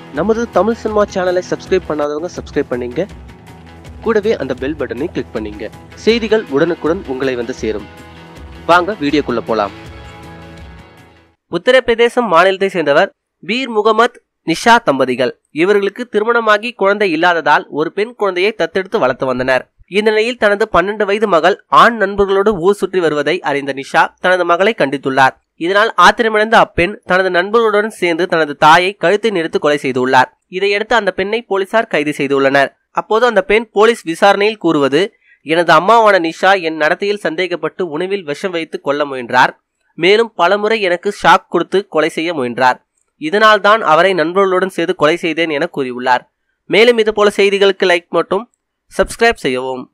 நமது தமிழ் சினிமா சேனலை சப்ஸ்கிரைப் பண்ணாதவங்க சப்ஸ்கிரைப் பண்ணீங்க கூடவே அந்த பெல் பட்டனை கிளிக் பண்ணீங்க செய்திகள் உடனுக்குடன் உங்களை வந்து சேரும் வாங்க வீடியோக்குள்ள போலாம் உத்தரப்பிரதேசம் மாநிலத்தை சேர்ந்தவர் பீர் முகமது நிஷா தம்பதிகள் இவர்களுக்கு திருமணமாகி குழந்தை இல்லாததால் ஒரு பெண் குழந்தையை தத்தெடுத்து வளர்த்து வந்தனர் இந்த நிலையில் தனது பன்னெண்டு வயது மகள் ஆண் நண்பர்களோடு ஊர் சுற்றி வருவதை அறிந்த நிஷா தனது மகளை கண்டித்துள்ளார் இதனால் ஆத்திரமடைந்த அப்பெண் தனது நண்பர்களுடன் சேர்ந்து தனது தாயை கழுத்தை நிறுத்து கொலை செய்துள்ளார் இதையடுத்து அந்த பெண்ணை போலீசார் கைது செய்துள்ளனர் அப்போது அந்த பெண் போலீஸ் விசாரணையில் கூறுவது எனது அம்மாவான நிஷா என் நடத்தையில் சந்தேகப்பட்டு உணவில் விஷம் வைத்து கொல்ல முயன்றார் மேலும் பலமுறை எனக்கு ஷாக் கொடுத்து கொலை செய்ய முயன்றார் இதனால் தான் அவரை நண்பர்களுடன் சேர்ந்து கொலை செய்தேன் என கூறியுள்ளார் மேலும் இதுபோல செய்திகளுக்கு லைக் மற்றும் சப்ஸ்கிரைப் செய்யவும்